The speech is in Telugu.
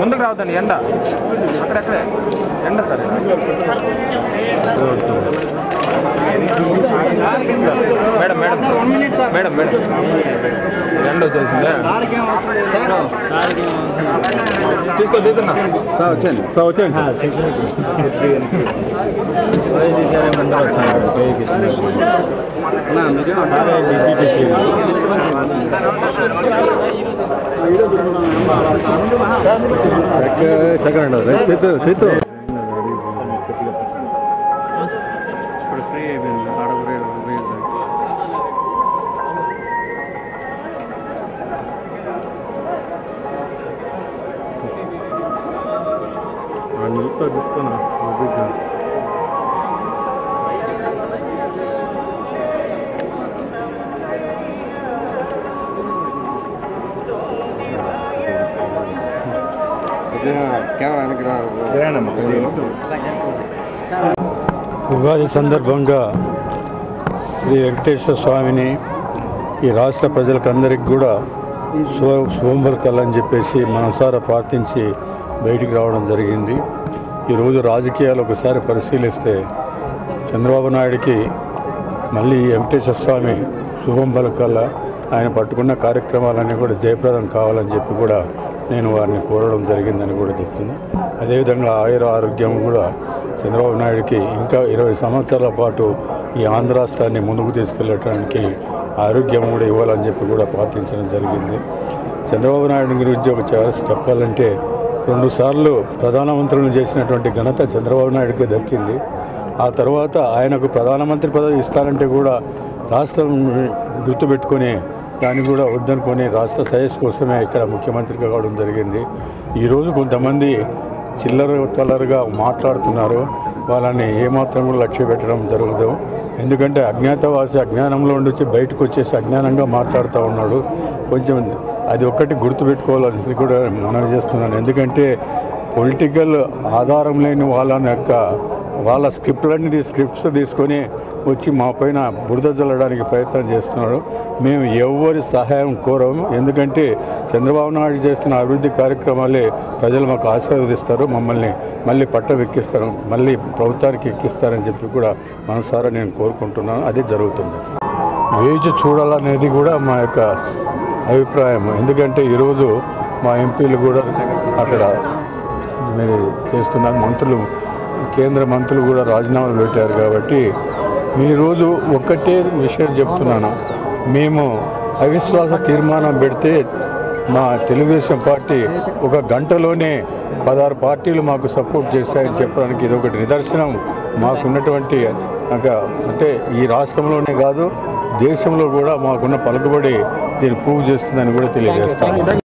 ముందుకు రావద్దండి ఎండ అక్కడెక్కడే ఎండ sir madam madam madam madam ఎండ వచ్చేసిందే తీసుకో తీస్తున్నా సార్ వచ్చాను సార్ వచ్చేయండి సార్ సెకండ్ చేతు చేతు ఇప్పుడు ఫ్రీ అయిపోయింది ఆడవరే నిలుపుతా తీసుకున్నా కెమెరా వెనక్కి ఉగాది సందర్భంగా శ్రీ వెంకటేశ్వర స్వామిని ఈ రాష్ట్ర ప్రజలకందరికి కూడా శుభ శుభంబలకల్లని చెప్పేసి మనసారా ప్రార్థించి బయటికి రావడం జరిగింది ఈరోజు రాజకీయాలు ఒకసారి పరిశీలిస్తే చంద్రబాబు నాయుడికి మళ్ళీ వెంకటేశ్వర స్వామి శుభం పలకల్లా ఆయన పట్టుకున్న కార్యక్రమాలన్నీ కూడా జయప్రదం కావాలని చెప్పి కూడా నేను వారిని కోరడం జరిగిందని కూడా చెప్తున్నా అదేవిధంగా ఆయుర ఆరోగ్యం కూడా చంద్రబాబు నాయుడికి ఇంకా ఇరవై సంవత్సరాల పాటు ఈ ఆంధ్ర రాష్ట్రాన్ని ముందుకు తీసుకెళ్ళటానికి ఆరోగ్యం కూడా ఇవ్వాలని చెప్పి కూడా ప్రార్థించడం జరిగింది చంద్రబాబు నాయుడు గురించి ఒక చాలా చెప్పాలంటే రెండుసార్లు ప్రధానమంత్రులను చేసినటువంటి ఘనత చంద్రబాబు నాయుడుకి దక్కింది ఆ తర్వాత ఆయనకు ప్రధానమంత్రి పదవి ఇస్తారంటే కూడా రాష్ట్రం గుర్తుపెట్టుకొని దాన్ని కూడా వద్దనుకొని రాష్ట్ర శ్రేయస్ కోసమే ఇక్కడ ముఖ్యమంత్రిగా కావడం జరిగింది ఈరోజు కొంతమంది చిల్లర తల్లరగా మాట్లాడుతున్నారు వాళ్ళని ఏమాత్రం కూడా లక్ష్య పెట్టడం జరగదు ఎందుకంటే అజ్ఞాతవాసి అజ్ఞానంలో ఉండి బయటకు వచ్చేసి అజ్ఞానంగా మాట్లాడుతూ ఉన్నాడు కొంచెం అది ఒక్కటి గుర్తుపెట్టుకోవాలని కూడా మనవి చేస్తున్నాను ఎందుకంటే పొలిటికల్ ఆధారం లేని వాళ్ళని యొక్క వాళ్ళ స్క్రిప్ట్లన్నీ తీ- స్క్రిప్ట్స్ తీసుకొని వచ్చి మా పైన బురద జల్లడానికి ప్రయత్నం చేస్తున్నాడు మేము ఎవరి సహాయం కోరము ఎందుకంటే చంద్రబాబు నాయుడు చేస్తున్న అభివృద్ధి కార్యక్రమాలే ప్రజలు మాకు ఆశీర్వదిస్తారు మమ్మల్ని మళ్ళీ పట్టం ఎక్కిస్తారు మళ్ళీ ప్రభుత్వానికి ఎక్కిస్తారని చెప్పి కూడా మనసారా నేను కోరుకుంటున్నాను అదే జరుగుతుంది వేచి చూడాలనేది కూడా మా యొక్క అభిప్రాయం ఎందుకంటే ఈరోజు మా ఎంపీలు కూడా అక్కడ మీరు చేస్తున్నారు మంత్రులు కేంద్ర మంత్రులు కూడా రాజీనామాలు పెట్టారు కాబట్టి మీ రోజు ఒక్కటే విషయం చెప్తున్నాను మేము అవిశ్వాస తీర్మానం పెడితే మా తెలుగుదేశం పార్టీ ఒక గంటలోనే పదహారు పార్టీలు మాకు సపోర్ట్ చేశాయని చెప్పడానికి ఇది ఒకటి నిదర్శనం మాకున్నటువంటి ఒక అంటే ఈ రాష్ట్రంలోనే కాదు దేశంలో కూడా మాకున్న పలుకుబడి దీన్ని ప్రూవ్ చేస్తుందని కూడా తెలియజేస్తాను